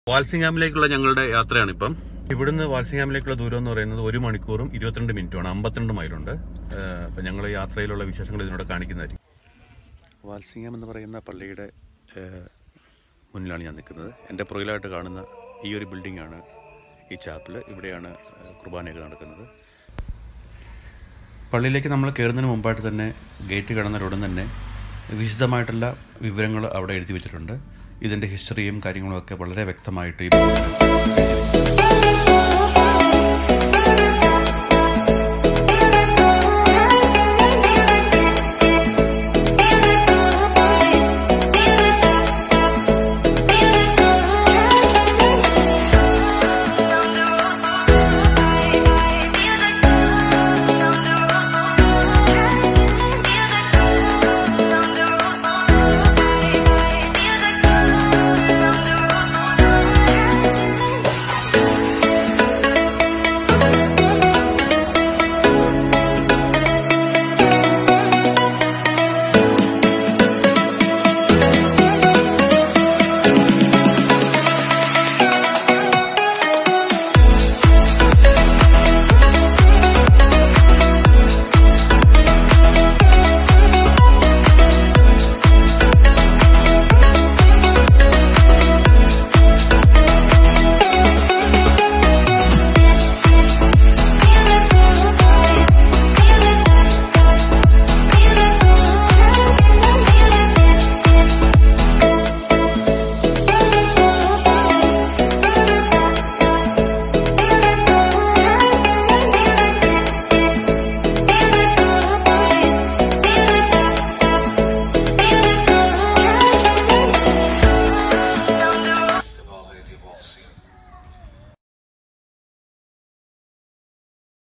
വാൽസിംഗാമിലേക്കുള്ള ഞങ്ങളുടെ യാത്രയാണിപ്പം ഇവിടുന്ന് വാൽസിംഗാമിലേക്കുള്ള ദൂരം എന്ന് പറയുന്നത് ഒരു മണിക്കൂറും ഇരുപത്തിരണ്ട് മിനിറ്റുമാണ് അമ്പത്തിരണ്ട് മൈലുണ്ട് ഏഹ് അപ്പം ഞങ്ങൾ യാത്രയിലുള്ള വിശേഷങ്ങൾ ഇതിനോട് കാണിക്കുന്നതായിരിക്കും വാൽസിംഗം എന്ന് പറയുന്ന പള്ളിയുടെ ഏഹ്, മുന്നിലാണ് ഞാൻ നിൽക്കുന്നത് എൻ്റെ പുറകിലായിട്ട് കാണുന്ന ഈ ഒരു ബിൽഡിംഗ് ആണ് ഈ ചാപ്പിൽ ഇവിടെയാണ് ഏഹ്, കുർബാനയൊക്കെ നടക്കുന്നത് പള്ളിയിലേക്ക് നമ്മൾ കയറുന്നതിന് മുമ്പായിട്ട് തന്നെ ഗേറ്റ് കടന്നയുടൻ തന്നെ വിശദമായിട്ടുള്ള വിവരങ്ങൾ അവിടെ എഴുതി വെച്ചിട്ടുണ്ട് ഇതിൻ്റെ ഹിസ്റ്ററിയും കാര്യങ്ങളും ഒക്കെ വളരെ വ്യക്തമായിട്ട് ഈ